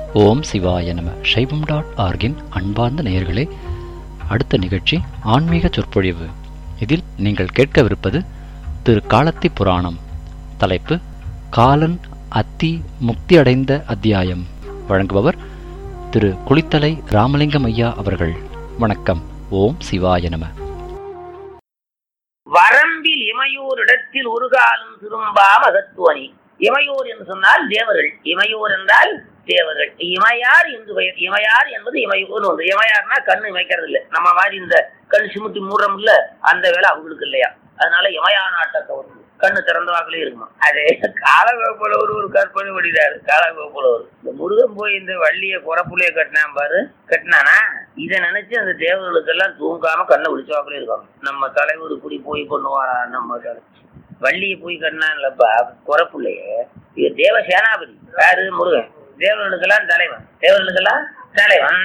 ஓம் சிவாய நம சைவம் டாட் ஆர்கின் அன்பார்ந்த நேயர்களே அடுத்த நிகழ்ச்சி ஆன்மீக சொற்பொழிவு இதில் நீங்கள் கேட்கவிருப்பது திரு காலத்தி புராணம் தலைப்பு காலன் அத்தி முக்தி அடைந்த அத்தியாயம் வழங்குபவர் திரு குளித்தலை ராமலிங்கம் ஐயா அவர்கள் வணக்கம் ஓம் சிவாய நம வரம்பில் இமையோர் இடத்தில் ஒரு காலம் திரும்பா மகத்துவனி இமையோர் என்று சொன்னால் தேவர்கள் இமையோர் என்றால் தேவர்கள் இமையார் என்று பெயர் இமையார் என்பது இமையோர் ஒன்று இமையார்னா கண்ணு இமைக்கிறது இல்லை நம்ம மாதிரி இந்த கண் சிமுத்தி மூடுறோம் இல்ல அந்த வேலை அவங்களுக்கு இல்லையா அதனால இமையா நாட்டத்தை ஒரு கண்ணு திறந்த வாக்கிலே இருக்குமா அதே காலகோப்புலவர் ஒரு கற்பனை படிதாரு காலகோப்புலவர் இந்த முருகன் போய் இந்த வள்ளிய குறப்புலைய கட்டினான் பாரு கட்டினானா இதை நினைச்சு அந்த தேவர்களுக்கெல்லாம் தூங்காம கண்ணை விழிச்ச வாக்கிலே இருக்காங்க நம்ம தலைவர் இப்படி போய் பண்ணுவாரா நம்ம தலை வள்ளியை போய் கட்டினான்லப்பா குறப்புலைய இது தேவ சேனாபதி யாரு முருகன் தேவர்களுக்கெல்லாம் தலைவன் தேவர்களுக்கெல்லாம் தலைவன்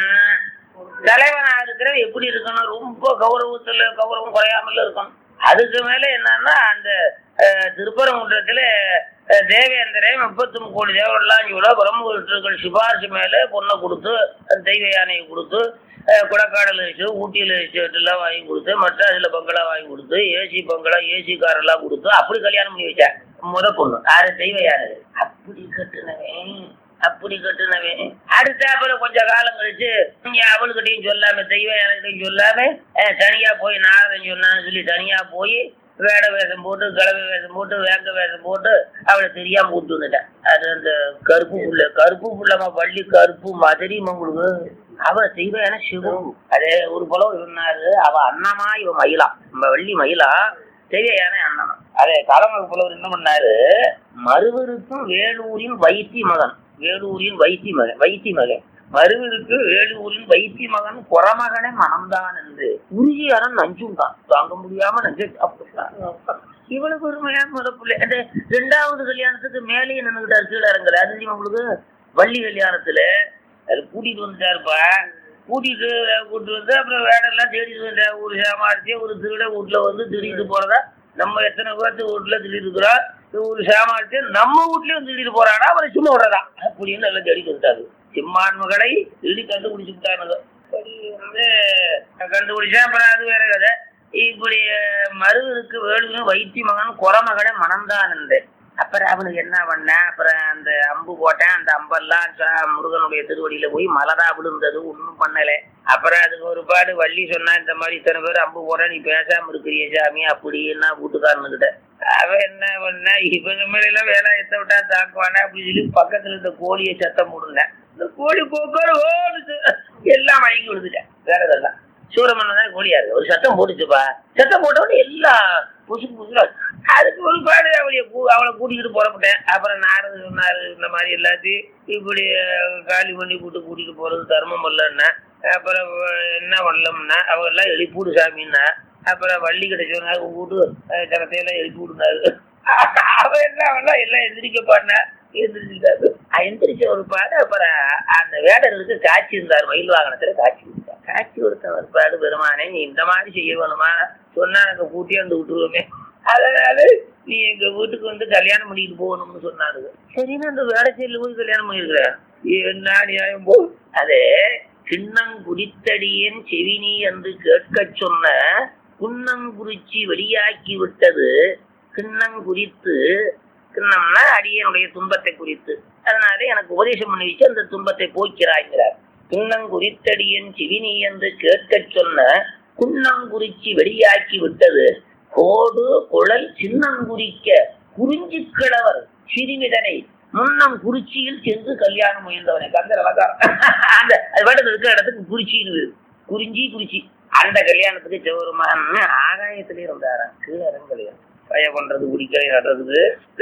தலைவனா இருக்கிறவன் எப்படி இருக்கணும் ரொம்ப கௌரவத்துல கௌரவம் குறையாமல் இருக்கணும் அதுக்கு மேல என்னன்னா அந்த அஹ், திருப்பரங்குன்றத்துல அஹ், தேவேந்திரே முப்பத்தி கோடி தேவர்கள்லாம் கூட பிரம்மபுரத்துகள் சிபாரிசு மேல பொண்ணை கொடுத்து அந்த தெய்வ யானையை கொடுத்து அஹ், கொடைக்கானல் வச்சு ஊட்டியில் எல்லாம் வாங்கி கொடுத்து மற்றாசில பங்களா வாங்கி கொடுத்து ஏசி பங்களா ஏசி கார் எல்லாம் கொடுத்து அப்படி கல்யாணம் பண்ணி வச்சேன் முத பொண்ணு யாரு தெய்வ யானை அப்படி கட்டுனவன் அப்படி கட்டுனவன் அடுத்தாப்புல கொஞ்ச காலம் கழிச்சு நீங்க அவளுக்கிட்டையும் சொல்லாம தெய்வ யானைகிட்டையும் சொல்லாம அஹ், தனியா போய் நாரதன் சொன்னான்னு சொல்லி தனியா போய் வேட வேஷம் போட்டு கிளவி வேஷம் போட்டு வேங்க வேஷம் போட்டு அவளை தெரியாம கூட்டு வந்துட்டேன் அது அந்த கருப்பு புள்ள கருப்பு புள்ளமா வள்ளி கருப்பு மாதிரி உங்களுக்கு அவ தெய்வயான சிவம் அதே ஒரு புலம் இருந்தாரு அவ அண்ணமா இவ மயிலா நம்ம வள்ளி மயிலா தெய்வயான அண்ணனா அதே காலமக புலவர் என்ன பண்ணாரு மருவருக்கும் வேலூரின் வைத்தி மகன் வேலூரின் வைத்தி மகன் வைத்தி மகன் மருவருக்கு வேலூரின் வைத்தி மகன் குறமகனே மனம்தான் என்று உறுதியாரன் நஞ்சும் தான் தாங்க முடியாம நஞ்சு சாப்பிட்டுட்டான் இவ்வளவு பெருமையா முதப்புள்ள அந்த ரெண்டாவது கல்யாணத்துக்கு மேலேயே நின்றுகிட்டாரு கீழே இறங்கல அது தெரியுமா உங்களுக்கு வள்ளி கல்யாணத்துல அது கூட்டிட்டு வந்துட்டாருப்பா கூட்டிட்டு கூட்டிட்டு வந்து அப்புறம் வேடெல்லாம் தேடிட்டு வந்தா ஒரு சாமார்த்தி ஒரு திருட வீட்டுல வந்து திருடிட்டு போறதா நம்ம எத்தனை பேர்த்து வீட்டுல திருடிட்டு இருக்கிறோம் ஒரு சாமார்த்தி நம்ம வீட்லயும் வந்து திருடிட்டு போறானா அவரை சும்மா விடுறதா அப்படின்னு நல்லா தேடிட்டு வந்துட்டாரு சிம்மான் மகளை திருடி கண்டுபிடிச்சு விட்டானுங்க அப்படி வந்து கண்டுபிடிச்சா அப்புறம் அது வேற கதை இப்படி மருவருக்கு வேலுன்னு வைத்தி மகன் குறமகனை மணந்தான் இருந்தேன் அப்புறம் அவனுக்கு என்ன பண்ணேன் அப்புறம் அந்த அம்பு போட்டேன் அந்த அம்பெல்லாம் ச- முருகனுடைய திருவடியில போய் மலரா விழுந்தது ஒன்றும் பண்ணல அப்புறம் அதுக்கு ஒரு பாடு வள்ளி சொன்னா இந்த மாதிரி இத்தனை பேர் அம்பு போட நீ பேசாம இருக்கிறிய சாமி அப்படின்னா வீட்டுக்காரனுக்கிட்ட அவன் என்ன பண்ண இவங்க மேல எல்லாம் வேலாயத்தை விட்டா தாக்குவானே அப்படின்னு சொல்லி பக்கத்துல இந்த கோழியை சத்தம் போடுனேன் இந்த கோழி போக்காரு ஓடுச்சு எல்லாம் வாங்கி விழுந்துட்டேன் வேற இதெல்லாம் சூரமன் தான் கோழியா இருக்கு ஒரு சத்தம் போட்டுச்சுப்பா சத்தம் போட்ட உடனே எல்லாம் புசு புசு அதுக்கு ஒரு பாடு அவளைய கூ- அவளை கூட்டிக்கிட்டு புறப்பட்டேன் அப்புறம் நாரது சொன்னாரு இந்த மாதிரி எல்லாத்தையும் இப்படி அஹ், காலி பண்ணி கூட்டு கூட்டிட்டு போறது தர்மம் இல்லைன்னா அப்புறம் என்ன பண்ணலம்னா அவ எல்லாம் எழுப்பிவிடு சாமின்னா அப்புறம் வள்ளி கிட்ட சொன்னாரு உங்க வீட்டு அஹ், ஜனத்தையெல்லாம் எழுப்பி விடுனாரு அவன் என்ன அவெல்லாம் எல்லாம் எந்திரிக்க பாடினா எந்திரிச்சிட்டாரு எந்திரிச்ச ஒரு பாடு அப்புறம் அந்த வேடர்களுக்கு காட்சி இருந்தார் மயில் வாகனத்துல காட்சி கொடுத்தார் காட்சி கொடுத்தவர் பாடு பெருமானே நீ இந்த மாதிரி செய்ய வேணுமா சொன்னா நாங்க கூட்டி வந்து விட்டுருவோமே அதனால நீ எங்க வீட்டுக்கு வந்து கல்யாணம் பண்ணிட்டு போகணும்னு சொன்னாரு சரின்னு அந்த வேடச்சேரியில போய் கல்யாணம் பண்ணிருக்கிறேன் என்ன நியாயம் போ அதே சின்னங்குடித்தடியன் செவினி என்று கேட்கச் சொன்ன குன்னங்குறிச்சி வெளியாக்கி விட்டது கிண்ணங்குறித்து கிண்ணம்னா அடியனுடைய துன்பத்தை குறித்து அதனால எனக்கு உபதேசம் பண்ணி வச்சு அந்த துன்பத்தை போக்கிறாய்கிறார் கிண்ணங்குறித்தடியன் சிவினி என்று கேட்கச் சொன்ன குன்னங்குறிச்சி வெளியாக்கி விட்டது கோடு குழல் சின்னங்குறிக்க குறிஞ்சி கிழவர் சிறுமிதனை முன்னம் குறிச்சியில் சென்று கல்யாணம் முயன்றவனை கந்தர் அலங்காரம் அந்த அது வேண்டது இருக்கிற இடத்துக்கு குறிச்சின்னு குறிஞ்சி குறிச்சி அந்த கல்யாணத்துக்கு சிவருமான் ஆகாயத்திலே இருந்தாராம் கீழே இறங்கலையா பய பண்றது குடிக்கலை நடுறதுக்கு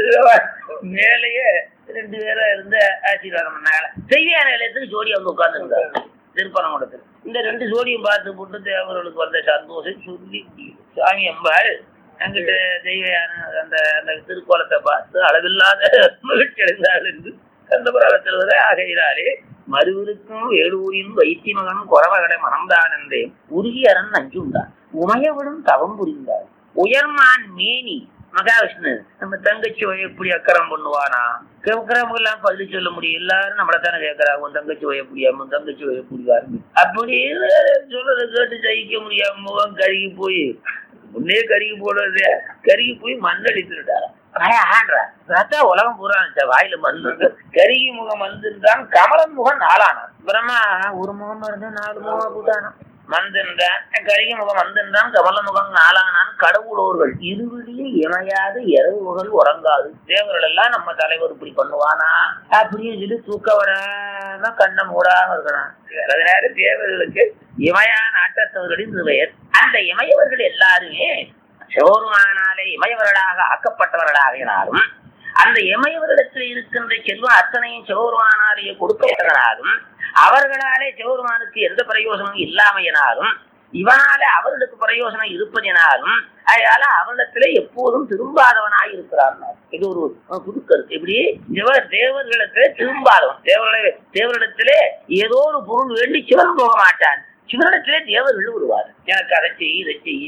மேலேயே ரெண்டு பேரும் இருந்து ஆசீர்வாதம் பண்ணாங்க செய்தியான நிலையத்துக்கு ஜோடி வந்து உட்கார்ந்து இருந்தாரு திருப்பரங்குடத்தில் இந்த ரெண்டு ஜோடியும் பார்த்து போட்டு தேவர்களுக்கு வந்த சந்தோஷம் சொல்லி முடியல. சாமி அம்பாள் அங்கிட்ட தெய்வயான அந்த அந்த திருக்கோலத்தை பார்த்து அளவில்லாத மகிழ்ச்சி அடைந்தாள் என்று கந்தபுராணத்தில் வர ஆகையினாலே மறுவிருக்கும் வேலூரின் வைத்தி மகன் குறவகடை மணம்தான் என்றேன் உருகியரன் நஞ்சுண்டான் உமையவிடும் தவம் புரிந்தார் உயர்மான் மேனி மகாவிஷ்ணு நம்ம தங்கச்சி எப்படி அக்கறம் பண்ணுவானா கேட்கறவங்க எல்லாம் பதில் சொல்ல முடியும் எல்லாரும் நம்மள தானே கேட்கறாங்க உன் தங்கச்சி வய முடியாம உன் தங்கச்சி வய முடியாது அப்படின்னு சொல்றதை கேட்டு ஜெயிக்க முடியாம முகம் கருகி போய் முன்னே கருகி போடுறது கருகி போய் மண்ணடித்துட்டாரா ஆன்றா அதான் உலகம் பூரா இருந்துச்சா வாயில மண்ணு கருகி முகம் வந்துட்டான் கமலன் முகம் நாளானான் அப்புறமா ஒரு முகம் இருந்தா நாலு முகம் போட்டானான் மந்திருந்தான் கருகி முகம் வந்திருந்தான் கமல முகம் நாளானான் கடவுளோர்கள் இருவிடியும் இணையாது இரவுகள் உறங்காது தேவர்கள் எல்லாம் நம்ம தலைவர் இப்படி பண்ணுவானா அப்படின்னு சொல்லி தூக்க வராம கண்ணை மூடாம இருக்கிறான் அதனால தேவர்களுக்கு இமயான ஆட்டத்தவர்களின் பெயர் அந்த இமயவர்கள் எல்லாருமே சிவருமானாலே இமயவர்களாக ஆக்கப்பட்டவர்களாகினாலும் அந்த இமயவரிடத்தில் இருக்கின்ற செல்வம் அத்தனையும் சிவபெருமானாலேயே கொடுக்கப்பட்டதனாலும் அவர்களாலே சிவபெருமானுக்கு எந்த பிரயோஜனமும் இல்லாமையினாலும் இவனாலே அவர்களுக்கு பிரயோஜனம் இருப்பதினாலும் அதனால அவரிடத்திலே எப்போதும் திரும்பாதவனாய் இருக்கிறான் இது ஒரு புது கருத்து இப்படி சிவ தேவர்களிடத்திலே திரும்பாதவன் தேவர்களே தேவரிடத்திலே ஏதோ ஒரு பொருள் வேண்டி சிவன் போக மாட்டான் சிவனிடத்திலே தேவர்கள் வருவார் எனக்கு அதை செய் இதை செய்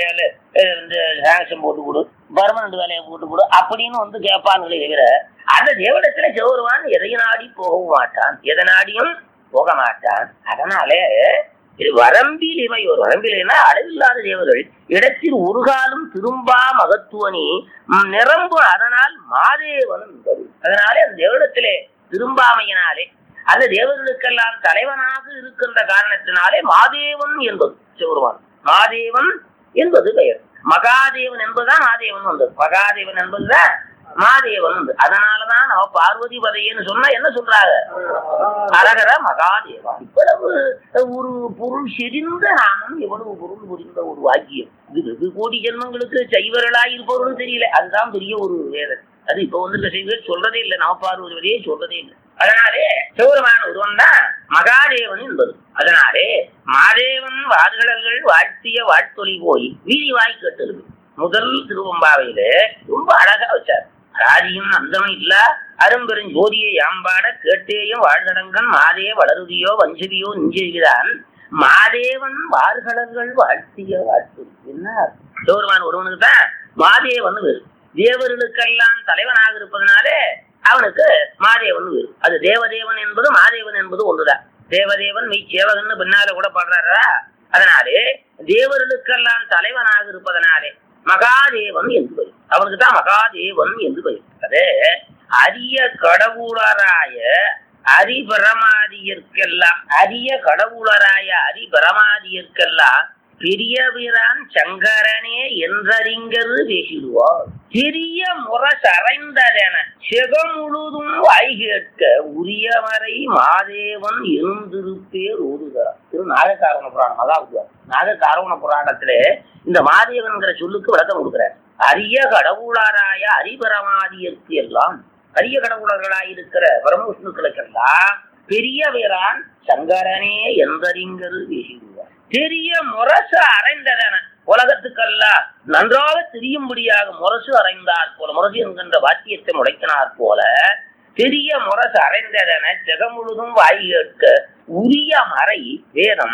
இந்த சாங்ஷன் போட்டு கொடு பர்மனண்ட் வேலையை போட்டு கொடு அப்படின்னு வந்து கேட்பான்களே தவிர அந்த தேவனிடத்துல சிவருவான் எதை நாடி போகவும் மாட்டான் எதை நாடியும் போக மாட்டான் அதனாலே இது வரம்பில் இவை ஒரு வரம்பில்னா அளவில்லாத தேவர்கள் இடத்தில் ஒரு காலம் திரும்பா மகத்துவனி நிரம்பு அதனால் மாதேவன் என்பது அதனாலே அந்த தேவனிடத்திலே திரும்பாமையினாலே அந்த தேவர்களுக்கெல்லாம் தலைவனாக இருக்கின்ற காரணத்தினாலே மாதேவன் என்பது சிவருமான் மாதேவன் என்பது பெயர் மகாதேவன் என்பதுதான் மாதேவன் வந்தது மகாதேவன் என்பதுதான் மாதேவன் வந்து அதனாலதான் நம்ம பார்வதி பதையன்னு சொன்னா என்ன சொல்றாங்க அரகர மகாதேவா இவ்வளவு ஒரு பொருள் செறிந்த நாமம் எவ்வளவு பொருள் புரிந்த ஒரு வாக்கியம் இது வெகு கோடி ஜென்மங்களுக்கு சைவர்களாய் இருப்பவர்களும் தெரியல அதுதான் பெரிய ஒரு வேதனை அது இப்ப வந்து செய்வர்கள் சொல்றதே இல்லை நவ பார்வதியே சொல்றதே இல்லை அதனாலே சிவருமான ஒருவன் தான் மகாதேவன் என்பது அதனாலே மாதேவன் வாதுகளர்கள் வாழ்த்திய வாழ்த்தொலி போய் வீதி வாய் கேட்டிருக்கு முதல் திருவம்பாவையில ரொம்ப அழகா வச்சார் ராதியும் அந்தமும் இல்ல அரும்பெரும் ஜோதியை யாம்பாட கேட்டேயும் வாழ்தடங்கன் மாதே வளருதியோ வஞ்சதியோ நெஞ்சுகிறான் மாதேவன் வார்களர்கள் வாழ்த்திய வாழ்த்து என்ன சிவருமான் ஒருவனுக்கு தான் மாதேவன் வேறு தேவர்களுக்கெல்லாம் தலைவனாக இருப்பதனாலே அவனுக்கு மாதேவன் வேறு அது தேவதேவன் என்பது மாதேவன் என்பது ஒன்றுதான் தேவதேவன் மெய் சேவகன்னு பின்னால கூட பாடுறாரா அதனாலே தேவர்களுக்கெல்லாம் தலைவனாக இருப்பதனாலே மகாதேவன் என்று பெயர் அவனுக்கு தான் மகாதேவன் என்று பெயர் அதே அரிய கடவுளராய அரிபரமாதியர்க்கெல்லாம் அரிய கடவுளராய அரிபரமாதியர்க்கெல்லாம் பெரிய பிரான் சங்கரனே என்றறிஞரு பேசிடுவார் பெரிய முரசறைந்ததென செகம் முழுதும் வாய் கேட்க உரியவரை மாதேவன் எழுந்திருப்பேர் ஓதுகிறார் திரு நாககாரண புராணம் அதாவது நாககாரண புராணத்திலே இந்த மாதேவன்கிற சொல்லுக்கு விளக்கம் கொடுக்கிறார் அரிய கடவுளராய அரிபரமாதியர்க்கு எல்லாம் அரிய கடவுளர்களாயிருக்கிற பரமவிஷ்ணுக்களுக்கெல்லாம் பெரிய வீரான் சங்கரனே எந்தறிஞரு பேசிடுவார் பெரிய முரசு அறைந்ததென உலகத்துக்கெல்லாம் நன்றாக தெரியும்படியாக முரசு அறைந்தார் போல முரசு என்கின்ற வாக்கியத்தை முடைக்கினார் போல பெரிய முரசு அறைந்ததென ஜெகம் முழுதும் வாய் கேட்க உரிய மறை வேதம்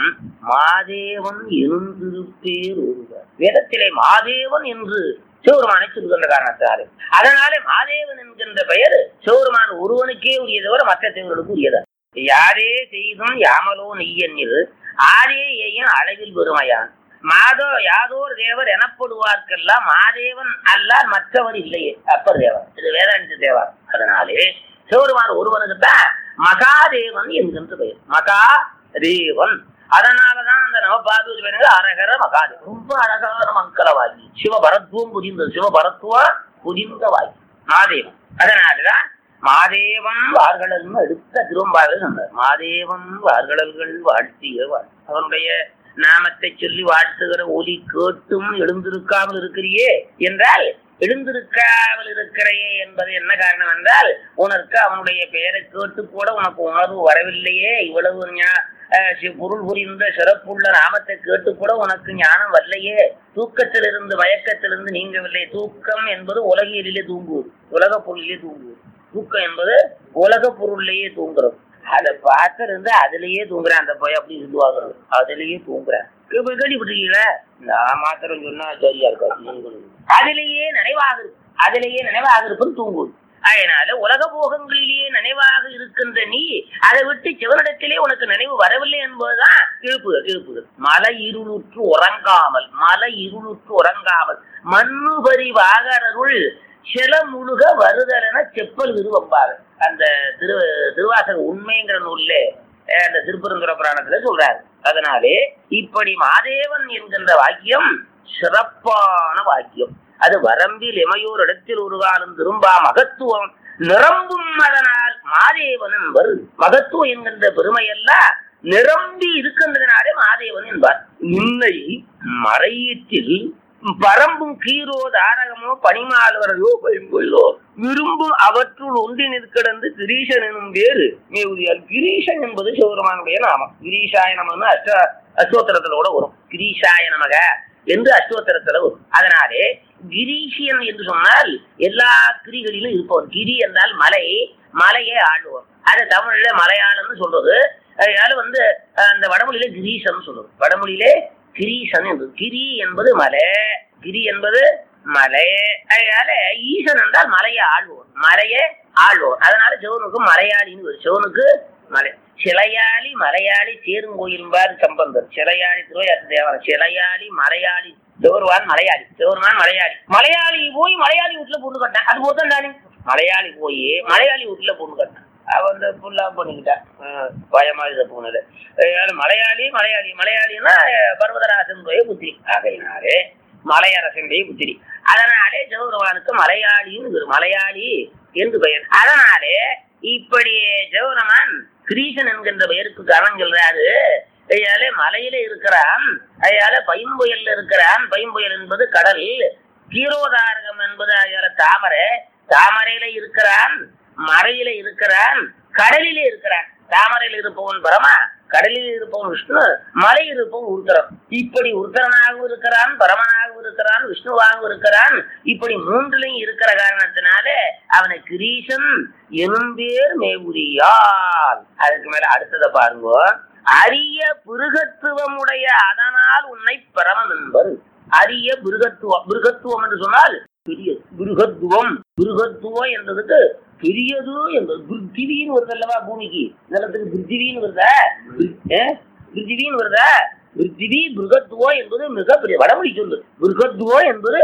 மாதேவன் எழுந்திருப்பேர் ஒருவர் வேதத்திலே மாதேவன் என்று சிவருமானை சொல்கின்ற காரணத்தாலே அதனாலே மாதேவன் என்கின்ற பெயர் சிவருமான் ஒருவனுக்கே உரியதவர மற்ற தேவர்களுக்கு உரியதா யாரே செய்தும் யாமலோ நெய்யன்னில் ஆரே ஏயின் அளவில் பெருமையான் மாதோ யாதோர் தேவர் எனப்படுவார்க்கெல்லாம் மாதேவன் அல்லால் மற்றவர் இல்லையே அப்பர் தேவர் இது வேதாந்த தேவர் அதனாலே சிவருமான் ஒருவனுக்கு தான் மகாதேவன் என்கின்ற பெயர் மகா தேவன் அதனாலதான் அந்த நவபாதுவது பேருங்க அரகர மகாதேவன் ரொம்ப அழகான மங்கள வாங்கி சிவபரத்துவம் புரிந்தது சிவபரத்துவம் புரிந்த வாங்கி மாதேவன் அதனாலதான் மாதேவன் வார்களல்னு எடுத்த திரும்பாவில் சொன்னார் மாதேவன் வார்களல்கள் வாழ்த்திய வாழ் அவனுடைய நாமத்தை சொல்லி வாழ்த்துகிற ஒலி கேட்டும் எழுந்திருக்காமல் இருக்கிறியே என்றால் எழுந்திருக்காமல் இருக்கிறையே என்பது என்ன காரணம் என்றால் உனக்கு அவனுடைய பெயரை கேட்டு கூட உனக்கு உணர்வு வரவில்லையே இவ்வளவு ஞா- அஹ் சி- பொருள் புரிந்த சிறப்புள்ள நாமத்தை கேட்டு கூட உனக்கு ஞானம் வரலையே தூக்கத்திலிருந்து மயக்கத்திலிருந்து நீங்கவில்லை தூக்கம் என்பது உலகியலிலே தூங்குவது உலக பொருளிலே தூங்குவது தூக்கம் என்பது உலக பொருள்லயே தூங்குறது அதை பார்த்திருந்து அதுலயே தூங்குறேன் அந்த பையன் அப்படி சொல்லுவாங்க அதுலயே தூங்குறேன் கேள்வி கேள்விப்பட்டிருக்கீங்களா நான் மாத்திரம் சொன்னா சரியா இருக்காது நீங்களும். அதிலேயே நினைவாக இருக்கும் அதிலேயே நினைவாக இருப்பது தூங்குவது அதனால உலக போகங்களிலேயே நினைவாக இருக்கின்ற நீ அதை விட்டு சிவனிடத்திலே உனக்கு நினைவு வரவில்லை என்பதுதான் இழுப்புகள் இழுப்புகள் மலை இருளுற்று உறங்காமல் மலை இருளுற்று உறங்காமல் மண்ணுபரி வாகரருள் சில முழுக வருதலென செப்பல் விருவம்பாங்க அந்த திரு திருவாசக உண்மைங்கிற நூல்ல அஹ், அந்த திருப்பரங்குற புராணத்துல சொல்றாரு அதனாலே இப்படி மாதேவன் என்கின்ற வாக்கியம் சிறப்பான வாக்கியம் அது வரம்பில் எமையோர் இடத்தில் உருவானும் திரும்பா மகத்துவம் நிரம்பும் அதனால் மாதேவன் என்பர் மகத்துவம் என்கின்ற பெருமையெல்லாம் நிரம்பி இருக்கின்றதினாலே மாதேவன் என்பார் இன்னை மறையீட்டில் பரம்பும் கீரோ தாரகமோ பனிமாலவரையோ பயன்பொல்லோ விரும்பும் அவற்றுள் ஒன்றி நிற்கிடந்து கிரீஷன் எனும் வேறு மேவுதியால் கிரீஷன் என்பது சிவபெருமானுடைய நாமம் கிரீஷாய நமன்னு அஷ்ட அஷ்டோத்திரத்துல கூட வரும் கிரீஷாய நமக என்று அஷ்டோத்திரத்துல வரும் அதனாலே கிரீஷியன் என்று சொன்னால் எல்லா கிரிகளிலும் இருப்பவன் கிரி என்றால் மலை மலையை ஆளுவோம் அது தமிழ்ல மலையாளம்னு சொல்றது அதனால வந்து அஹ், அந்த வடமொழியில கிரீஷன் சொல்றது வடமொழியிலே கிரீசன் என்பது கிரி என்பது மலை கிரி என்பது மலை அதனால ஈசன் என்றால் மலையை ஆள்வோம் மலையை ஆள்வோம் அதனால சிவனுக்கு மலையாளின்னு வரும். சிவனுக்கு மலை சிலையாளி மலையாளி சேருங்கோயில்பார் சம்பந்தர் சிலையாளி திருவையாற்று தேவரம் சிலையாளி மலையாளி சிவருவான் மலையாளி சிவருமான் மலையாளி மலையாளி போய் மலையாளி வீட்டுல பொண்ணு கட்டான் அது போதும் தானே மலையாளி போய் மலையாளி வீட்டுல பொண்ணு கட்டான் அவ வந்து ஃபுல்லா பண்ணிக்கிட்டான் அஹ் பயமா இதை போனது அதனால மலையாளி மலையாளி மலையாளின்னா அஹ், பர்வதராசனுடைய புத்திரி ஆகையினாலே மலையரசனுடைய புத்திரி அதனாலே சிவபெருமானுக்கு மலையாளின்னு பேரு. மலையாளி என்று பெயர் அதனாலே இப்படி சிவபெருமான் கிரீசன் என்கின்ற பெயருக்கு காரணம் சொல்றாரு அதனால மலையில இருக்கிறான் அதனால பைம்புயல்ல இருக்கிறான் பைம்புயல் என்பது கடல் கீரோதாரகம் என்பது அதனால தாமரை தாமரையில இருக்கிறான் மறையில இருக்கிறான் கடலிலே இருக்கிறான் தாமரையில் இருப்பவன் பரமா கடலில் இருப்பவன் விஷ்ணு மலையில் இருப்பவன் உருத்தரன் இப்படி உருத்தரனாகவும் இருக்கிறான் பரமனாகவும் இருக்கிறான் விஷ்ணுவாகவும் இருக்கிறான் இப்படி மூன்றுலையும் இருக்கிற காரணத்தினால அவனை கிரீசன் எனும் பேர் மேவுரியால் அதுக்கு மேல அடுத்ததை பாருங்க அரிய பிருகத்துவமுடைய அதனால் உன்னை பரமன் என்பர் அரிய பிருகத்துவம் பிருகத்துவம் என்று சொன்னால் பெரியது பிருகத்துவம் பிருகத்துவம் என்றதுக்கு பெரியது என்பது பிருத்திவின்னு வருது அல்லவா பூமிக்கு நிலத்துக்கு பிருத்திவின்னு வருதா ஏ? பிருத்திவின்னு வருதா பிருத்திவி பிருகத்துவம் என்பது மிக பெரிய வடமொழி சொல்லு பிருகத்துவம் என்பது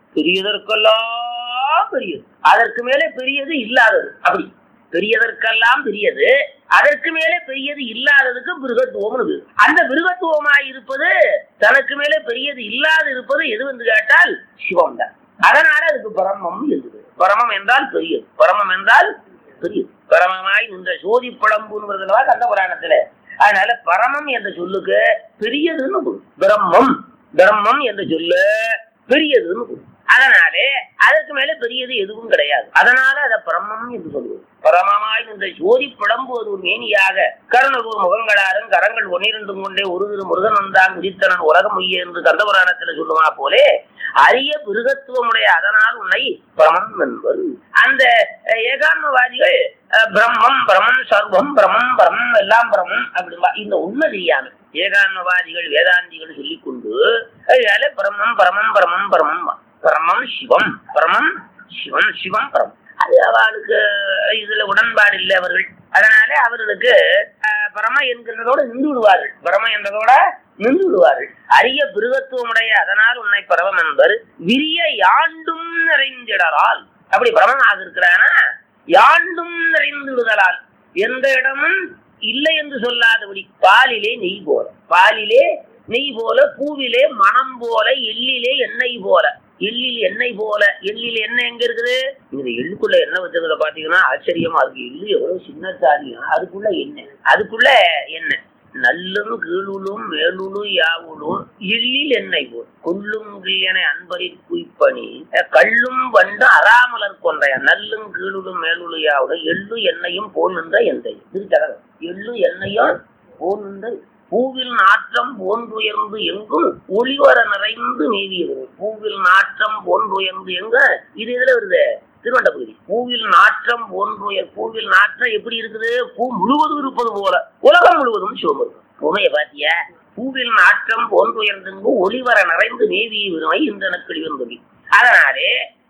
பெரியதற்கெல்லாம் பெரியது அதற்கு மேலே பெரியது இல்லாதது அப்படி பெரியதற்கெல்லாம் பெரியது அதற்கு மேலே பெரியது இல்லாததுக்கு பிருகத்துவம் அந்த பிருகத்துவமாய் இருப்பது தனக்கு மேலே பெரியது இல்லாது இருப்பது எது என்று கேட்டால் சிவம் தான் அதனால அதுக்கு பரமம் என்று பரமம் என்றால் பெரியது பரமம் என்றால் பெரியது பரமமாய் இந்த சோதி படம்புன்னு வருதுலவா கந்த புராணத்துல அதனால பரமம் என்ற சொல்லுக்கு பெரியதுன்னு பொருள். பிரம்மம் பிரம்மம் என்ற சொல்லு பெரியதுன்னு பொருள். அதனாலே அதற்கு மேல பெரியது எதுவும் கிடையாது அதனால அதை பிரம்மம் என்று சொல்லுவது பரமமாய் இந்த ஜோதி புலம்புவது ஒரு மேனியாக கருணகூர் முகங்களாரும் கரங்கள் ஒன்னிரண்டும் கொண்டே ஒரு திரு முருகன் வந்தான் உதித்தனன் உலகம் உய்ய என்று கந்தபுராணத்துல சொல்லுவா போலே அரிய பிருகத்துவமுடைய அதனால் உன்னை பிரமம் என்பது அந்த அஹ், ஏகான்மவாதிகள் அஹ், பிரம்மம் பிரமம் சர்வம் பிரமம் பிரமம் எல்லாம் பிரமம் அப்படிம்பா இந்த உண்மை தெரியாம ஏகான்மவாதிகள் வேதாந்திகள் சொல்லிக் கொண்டு அதனால பிரம்மம் பிரமம் பிரமம் பிரமம் பிரமம் சிவம் பிரமம் சிவம் சிவம் பரம் அது அவளுக்கு இதுல உடன்பாடு இல்லை அவர்கள் அதனால அவர்களுக்கு அஹ், பரம என்கிறதோட நின்று விடுவார்கள் பரம என்றதோட நின்று விடுவார்கள் அரிய பிருகத்துவமுடைய அதனால் உன்னை பரவம் என்பர் விரிய யாண்டும் நிறைந்திடலால் அப்படி பரமமாக இருக்கிறானா யாண்டும் நிறைந்து விடுதலால் எந்த இடமும் இல்லை என்று சொல்லாதபடி பாலிலே நெய் போல பாலிலே நெய் போல பூவிலே மனம் போல எள்ளிலே எண்ணெய் போல எள்ளில் எண்ணெய் போல எள்ளில் எண்ணெய் எங்க இருக்குது இந்த எள்ளுக்குள்ள எண்ணெய் வச்சிருக்கிறத பாத்தீங்கன்னா ஆச்சரியமா இருக்கு எள்ளு எவ்வளவு சின்ன சாதியம் அதுக்குள்ள எண்ணெய் அதுக்குள்ள எண்ணெய் நல்லும் கீழுளும் மேலுளும் யாவுளும் எள்ளில் எண்ணெய் போல் கொல்லும் கிளியனை அன்பரில் குய்ப்பணி கள்ளும் வண்டு அறாமலர் கொண்டைய நல்லும் கீழுளும் மேலுளும் யாவுடும் எள்ளு எண்ணெயும் போல் நின்ற எந்தை திருச்சடகம் எள்ளு எண்ணெயும் போல் நின்ற பூவில் நாற்றம் போன்றுயர்ந்து எங்கும் ஒளிவர நிறைந்து நீவியது பூவில் நாற்றம் போன்றுயர்ந்து எங்க இது இதுல வருது திருவண்ட பகுதி பூவில் நாற்றம் போன்றுயர் பூவில் நாற்றம் எப்படி இருக்குது பூ முழுவதும் இருப்பது போல உலகம் முழுவதும் சிவம் உமைய பாத்தியா பூவில் நாற்றம் போன்றுயர்ந்தெங்கும் ஒளிவர நிறைந்து நேவிய விருமை இந்த நக்கள் இருந்தது அதனாலே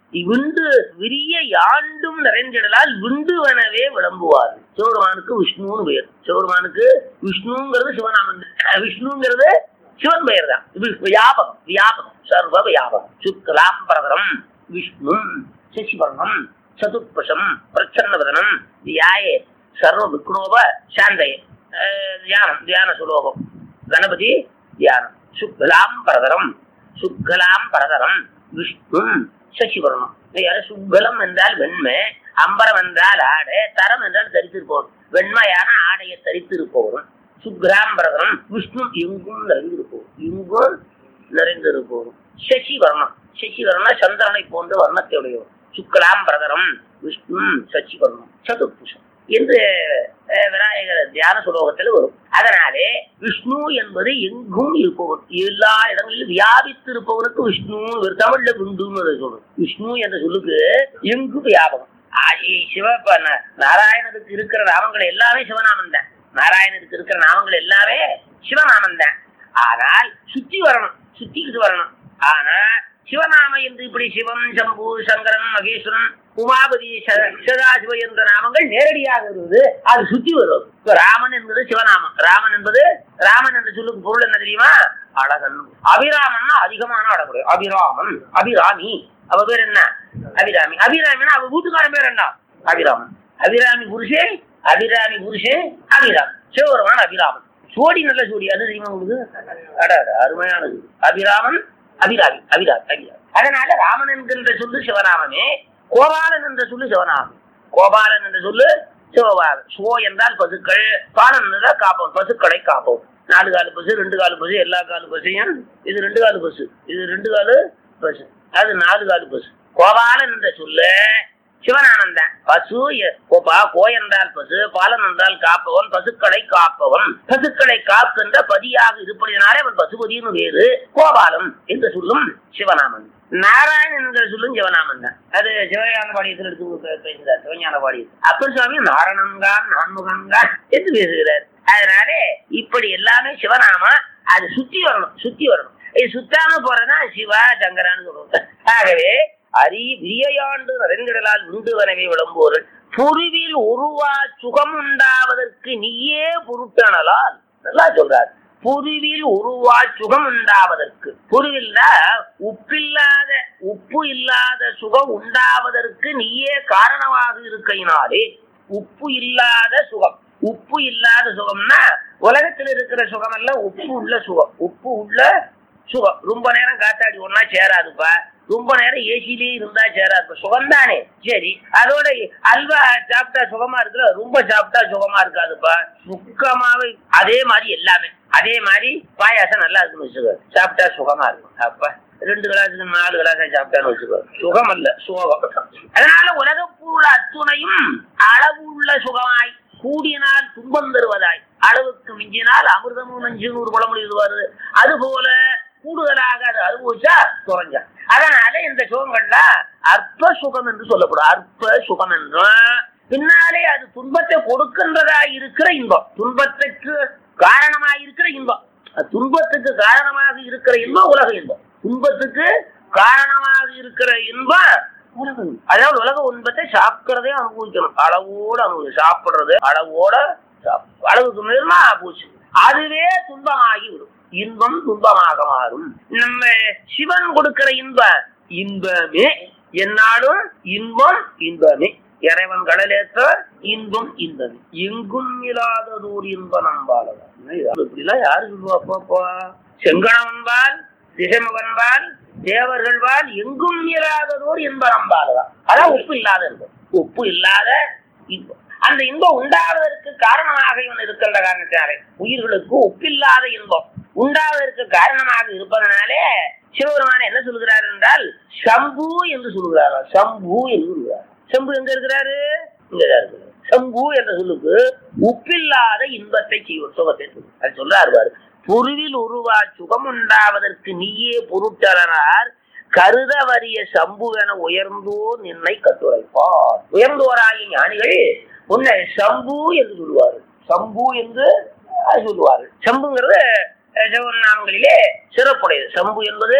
விண்டு விரிய யாண்டும் நிறைந்திடலால் விண்டுவனவே விளம்புவார் சிவபெருமானுக்கு விஷ்ணுன்னு பெயர் சிவபெருமானுக்கு விஷ்ணுங்கிறது சிவநாமன் தான். விஷ்ணுங்கிறது சிவன் பெயர் தான் இது வியாபகம் வியாபகம் சர்வ வியாபகம் சுக்லாம் பிரதரம் விஷ்ணு சசிவர்ணம் சதுர்பசம் பிரச்சன்னவதனம் தியாயே சர்வ விக்னோப சாந்தய அஹ் தியானம் தியான சுலோகம் கணபதி தியானம் சுக்லாம் பிரதரம் சுக்கலாம் பரதரம் விஷ்ணு சசிவர்ணம் சுக்கலம் என்றால் வெண்மை அம்பரம் என்றால் ஆடை தரம் என்றால் தரித்திருப்பவன் வெண்மையான ஆடையை தரித்திருப்பவன் சுக்ராம் பரதரம் விஷ்ணு எங்கும் நிறைந்திருப்பவன் எங்கும் நிறைந்திருப்பவன் சசிவர்ணம் சசிவர்ணம் சந்திரனை போன்ற வர்ணத்தை உடையவன் சுக்லாம் பிரதரம் விஷ்ணு சசிவர்ணம் சதுர்புஷம் என்று அஹ், விநாயகர் தியான சுலோகத்தில் வரும் அதனாலே விஷ்ணு என்பது எங்கும் இருப்பவன் எல்லா இடங்களிலும் வியாபித்து இருப்பவனுக்கு விஷ்ணு ஒரு தமிழ்ல விண்டுன்னு அதை சொல்றோம் விஷ்ணு என்ற சொல்லுக்கு எங்கும் வியாபகம் ஆதி சிவ இப்ப ந- நாராயணனுக்கு இருக்கிற நாமங்கள் எல்லாமே சிவநாமம் தான் நாராயணனுக்கு இருக்கிற நாமங்கள் எல்லாமே சிவநாமம் தான் ஆனால் சுத்தி வரணும் சுத்திக்கிட்டு வரணும் ஆனா சிவநாம என்று இப்படி சிவம் சம்பு சங்கரன் மகேஸ்வரன் உமாபதி ச- சதாசிவ என்ற நாமங்கள் நேரடியாக வருவது அது சுத்தி வரும் இப்ப ராமன் என்பது சிவநாமம் ராமன் என்பது ராமன் என்ற சொல்லுக்கு பொருள் என்ன தெரியுமா அழகன் அபிராமன்னா அதிகமான அழகுடைய அபிராமன் அபிராமி அவ பேர் என்ன அபிராமி அபிராமின்னா அவ வீட்டுக்காரன் பேர் என்ன அபிராமன் அபிராமி புருஷே அபிராமி புருஷே அபிராம் சிவபெருமான் அபிராமன் சோடி நல்ல சோடி அது தெரியுமா உங்களுக்கு அட அட, அருமையானது அபிராமன் அபிராமி அபிராமி அபிராமி அதனால ராமன் என்கின்ற சொல்லு சிவநாமமே கோபாலன் என்ற சொல்லு சிவநாமம் கோபாலன் என்ற சொல்லு சிவபாலன் சோ என்றால் பசுக்கள் பாலன் என்றால் காப்போம் பசுக்களை காப்போம் நாலு காலு பசு ரெண்டு காலு பசு எல்லா காலு பசையும் இது ரெண்டு காலு பசு இது ரெண்டு காலு பசு அது நாலு காலு பசு கோபாலன் என்ற சொல்லு சிவனானந்தன் பசு எ- கோபா கோ என்றால் பசு பாலன் என்றால் காப்பவன் பசுக்களை காப்பவன் பசுக்களை காக்கின்ற பதியாக இருப்பதினாலே அவன் பசுபதினு வேறு கோபாலம் என்று சொல்லும் சிவநாமன் நாராயணன் என்கிற சொல்லும் சிவநாமன் தான் அது சிவஞான பாடியத்தில் எடுத்து பே- பேசுகிறார் சிவஞான பாடியத்தில் அப்பர் சுவாமி நாரணன்கான் நான்முகன்கான் என்று பேசுகிறார் அதனால இப்படி எல்லாமே சிவநாமா அது சுத்தி வரணும் சுத்தி வரணும் இது சுத்தாம போறதுன்னா சிவா சங்கரான்னு சொல்லுவோம் ஆகவே அரி விரியையாண்டு நிறைந்திடலால் உண்டுவனவே விளம்புவோர்கள் புருவில் உருவா சுகம் உண்டாவதற்கு நீயே பொருட்டனலால் நல்லா சொல்றார் புருவில் உருவா சுகம் உண்டாவதற்கு புருவில்னா உப்பில்லாத உப்பு இல்லாத சுகம் உண்டாவதற்கு நீயே காரணமாக இருக்கையினாலே உப்பு இல்லாத சுகம் உப்பு இல்லாத சுகம்னா உலகத்தில் இருக்கிற சுகம் எல்லாம் உப்பு உள்ள சுகம் உப்பு உள்ள சுகம் ரொம்ப நேரம் காத்தாடி ஒன்னா சேராதுப்பா ரொம்ப நேரம் ஏசிலேயே இருந்தா சேராதுப்பா சுகம் தானே சரி அதோட அல்வா சாப்பிட்டா சுகமா இருக்குல்ல ரொம்ப சாப்பிட்டா சுகமா இருக்காதுப்பா சுக்கமாவே அதே மாதிரி எல்லாமே அதே மாதிரி பாயாசம் நல்லா இருக்குன்னு வச்சுக்கோ சாப்பிட்டா சுகமா இருக்கும் அப்பா ரெண்டு கிளாஸுக்கு நாலு கிளாஸ் சாப்பிட்டான்னு வச்சுக்கோ சுகம் அல்ல சுகம் அதனால உலக பொருள் அத்துணையும் அளவுள்ள சுகமாய் கூடினால் துன்பம் தருவதாய் அளவுக்கு மிஞ்சினால் அமிர்தமும் நஞ்சுன்னு ஒரு பழமொழி வருது அது போல கூடுதலாக அது அனுபவிச்சா குறைஞ்சா அதனால இந்த சுகங்கள்ல அற்ப சுகம் என்று சொல்லப்படும் அற்ப சுகம் என்றும் பின்னாலே அது துன்பத்தை கொடுக்கின்றதா இருக்கிற இன்பம் துன்பத்துக்கு காரணமாக இருக்கிற இன்பம் அது துன்பத்துக்கு காரணமாக இருக்கிற இன்பம் உலக இன்பம் துன்பத்துக்கு காரணமாக இருக்கிற இன்பம் உலக இன்பம். அதாவது உலக இன்பத்தை சாப்பிடுறதே அனுபவிக்கணும் அளவோட அனுபவி சாப்பிடுறது அளவோட சாப்பிடு. அளவுக்கு மீறினா போச்சு அதுவே துன்பமாகி விடும் இன்பம் துன்பமாக மாறும் நம்ம சிவன் கொடுக்கிற இன்பம் இன்பமே என்னாலும் இன்பம் இன்பமே இறைவன் கடலேற்ற இன்பம் இன்பமே எங்கும் இல்லாததோர் இன்ப நம்பாளதான் இப்படிலாம் யாரு சொல்லுவாப்பா செங்கணவன்பால் திசைமுகன்பால் தேவர்கள்பால் எங்கும் இல்லாததோர் இன்ப நம்பாளதான் அதான் உப்பு இல்லாத இன்பம் உப்பு இல்லாத இன்பம் அந்த இன்பம் உண்டாவதற்கு காரணமாக இவன் இருக்கின்ற காரணத்தினாலே உயிர்களுக்கு ஒப்பில்லாத இன்பம் உண்டாவதற்கு காரணமாக இருப்பதனாலே சிவபெருமான என்ன சொல்கிறார் என்றால் சம்பு என்று சொல்கிறார் சம்பு என்று சொல்கிறார் சம்பு எங்க இருக்கிறாரு இங்கதான் இருக்கிறார் சம்பு என்ற சொல்லுக்கு உப்பில்லாத இன்பத்தை செய்வோம் சுகத்தை சொல்லும். அது சொல்றாரு பாரு பொருவில் உருவா சுகம் உண்டாவதற்கு நீயே பொருட்டலனார் கருத வரிய சம்புவென உயர்ந்தோ நின்னை கட்டுரைப்பார் உயர்ந்தோராகிய ஞானிகள் உன்னை சம்பு என்று சொல்லுவார்கள் சம்பு என்று அது சொல்லுவார்கள் சம்புங்கிறது அஹ், சிவநாமங்களிலே சிறப்புடையது சம்பு என்பது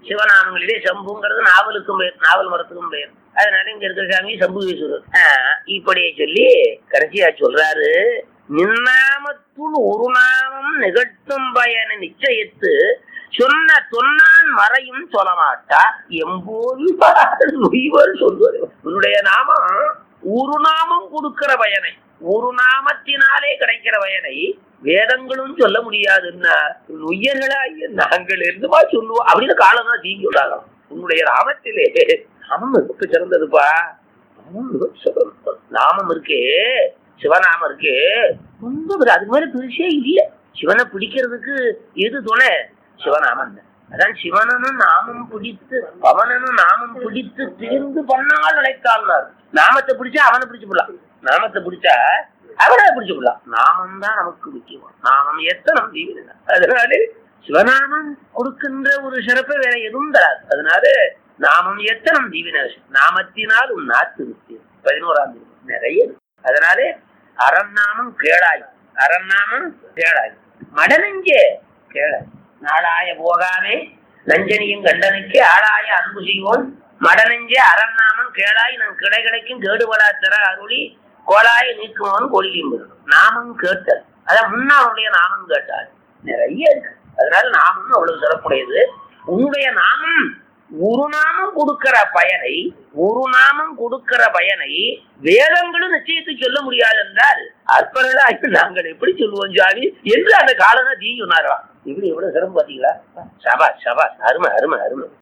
சிவநாமங்களிலே சம்புங்கிறது நாவலுக்கும் பெயர் நாவல் மரத்துக்கும் பெயர் அதனால இங்க இருக்கிற சாமி சம்புவீஸ்வரர் ஆஹ், இப்படியே சொல்லி கடைசியா சொல்றாரு நின்னாமத்துள் ஒரு நாமம் நிகழ்த்தும் பயன நிச்சயித்து சொன்ன சொன்னான் மறையும் சொல்ல மாட்டா எம்போது உய்வர் சொல்வது உன்னுடைய நாமம் ஒரு நாமம் கொடுக்கிற பயனை ஒரு நாமத்தினாலே கிடைக்கிற பயனை வேதங்களும் சொல்ல முடியாதுன்னா உயர்களாகிய நாங்கள் இருந்துமா சொல்லுவோம் அப்படின்னு காலம் தான் தீங்கி சொல்றாங்க உன்னுடைய நாமத்திலே நாமம் மிக சிறந்ததுப்பா நாமம் மிக சிறந்தது. நாமம் இருக்கே சிவநாமம் இருக்கே ரொம்ப பெரிய- அது மாதிரி பெருசே இல்ல சிவனை பிடிக்கிறதுக்கு எது துணை சிவநாமம் தான். அதான் சிவனனும் நாமம் பிடித்து அவனனும் நாமம் பிடித்து திரிந்து பண்ணால் அழைத்தாள்னார் நாமத்தை பிடிச்சா அவனை பிடிச்சு போடலாம் நாமத்தை பிடிச்சா அவனை பிடிச்சு போடலாம் நாமம் தான் நமக்கு முக்கியம் நாமம் எத்தனை தீவிரம் அதனால சிவநாமம் கொடுக்கின்ற ஒரு சிறப்பை வேற எதுவும் தராது அதனால நாமம் எத்தனம் தீவின நாமத்தினால் உன் நாத்து பதினோராம் தேதி நிறைய இருக்கு. அதனாலே அரண்நாமம் கேளாய் அரண்நாமம் கேளாய் மடனெஞ்சே கேளாய் நாளாய போகாமே நஞ்சனியும் கண்டனுக்கு ஆளாய அன்பு செய்வோன் மடனெஞ்சே அரண்நாமம் கேளாய் நம் கிளை கிடைக்கும் கேடுபடா தர அருளி கோலாய நீக்குவோன் கொள்ளியும் நாமம் கேட்டல் அதான் முன்ன அவனுடைய நாமம் கேட்டாள் நிறைய இருக்கு அதனால நாமம் அவ்வளவு சிறப்புடையது உன்னுடைய நாமம் ஒரு நாமம் கொடுக்கிற பயனை ஒரு நாமம் கொடுக்கிற பயனை வேதங்களும் நிச்சயத்தை சொல்ல முடியாது என்றால் அற்பர்களாக நாங்கள் எப்படி சொல்லுவோம் சாமி என்று அந்த காலனா தீ சொன்னாராம் இப்படி எவ்வளவு சிரமம் பாத்தீங்களா சபா சபா அருமை அருமை அருமை